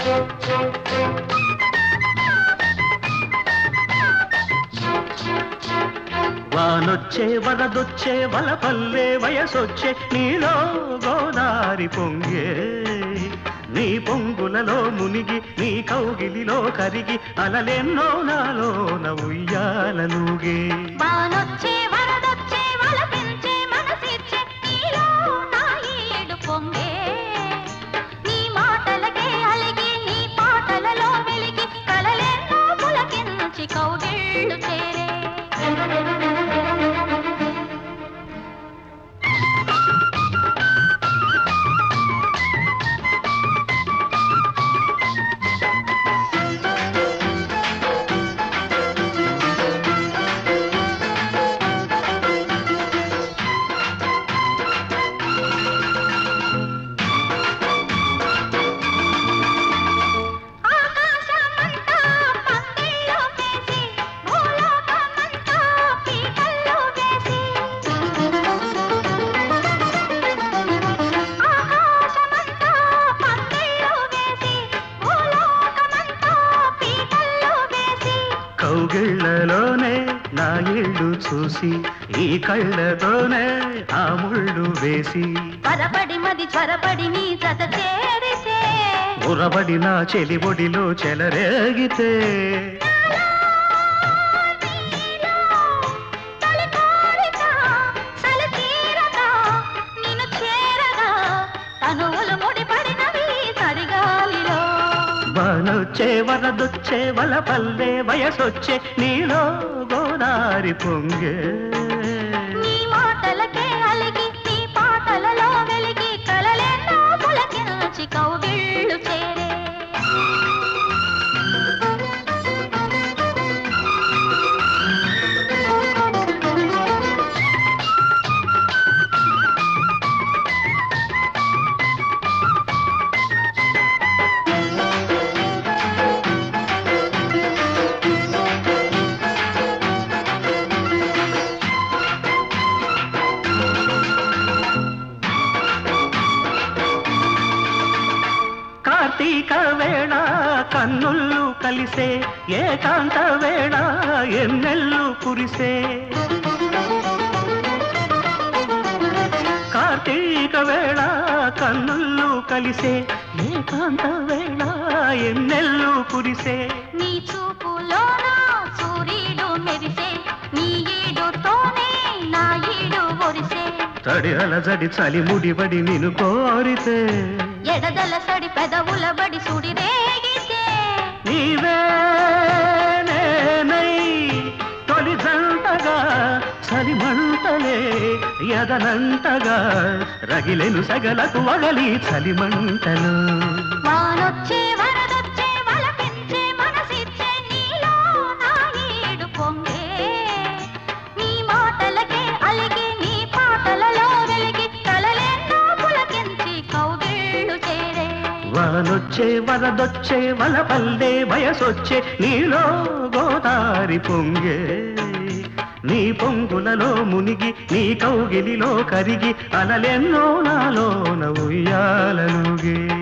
వానొచ్చే వరదొచ్చే వలపల్లే వయసొచ్చే నీలో గోదారి పొంగే నీ పొంగులలో మునిగి నీ కౌగిలిలో కరిగి అలలెన్నో నాలోన ఉయ్యాలలుగే వానొచ్చే వరదొచ్చే వలపించే మనసిచ్చే నీలో నా ఈడు పొంగే నీ మాటలకే అలిగి నీ పాటలలో వెలిగి కలలెన్నో పులకించి కౌగిళ్ళు చేరే ఆకాశమంతా పందిళ్ళు వేసి భూలోకమంతా పీటల్లో వేసి ఆకాశమంతా పందిళ్ళు వేసి భూలోకమంతా పీటల్లో వేసి కౌగిళ్లలోనే నా ఇళ్ళు చూసి ఈ కళ్ళతోనే ఆ ముళ్ళు వేసి పరపడి మది త్వరపడి నీ జత చేరితే ఉరబడి నా చెలి ఒడిలో చెలరేగితే నీలో తొలి కోరిక సలతీరగా నిన్ను చేరగా తనువులు ముడిపడినవి తడిగాలిలో వానొచ్చే వరదొచ్చే వలపల్లే వయసొచ్చే నీలో గోదారి పొంగే నీ మాటలకే అలిగి నీ పాటలలో వెలిగి కలలెన్నో పులకించి కౌగిళ్ళు చేరే కార్తీక వేళ కన్నుళ్ళు కలిసే ఏకాంత వేళ ఎన్నెల్లు కురిసే కార్తీక వేళ కన్నుళ్ళు కలిసే ఏకాంత వేళ ఎన్నెల్లు కురిసే నీ చూపులోన సూర్యుడు మెరిసే నీ ఈడుతోనే నా ఈడు ఒరిసే తడి అలజడి చలి ముడిబడి నిన్ను కోరితే ఎడదల సడి పెదవుల బడి సుడి రేగితే నీవే నేనై తొలి జంటగా చలి మంటలే ఎదనంటగా రగిలెను సగలకు వగలి చలి మంటలు వానొచ్చే వరదొచ్చే వలపించే మనసిచ్చే నీలో నా ఈడు పొంగే నీ మాటలకే అలిగి నీ పాటలలో వెలిగి కలలెన్నో పులకించి కౌగిళ్ళు చేరే వానొచ్చే వరదొచ్చే వలపల్లే వయసొచ్చే నీలో గోదారి పొంగే నీ పొంగులలో మునిగి నీ కౌగిలిలో కరిగి అలలెన్నో నాలోన ఉయ్యాలనుగే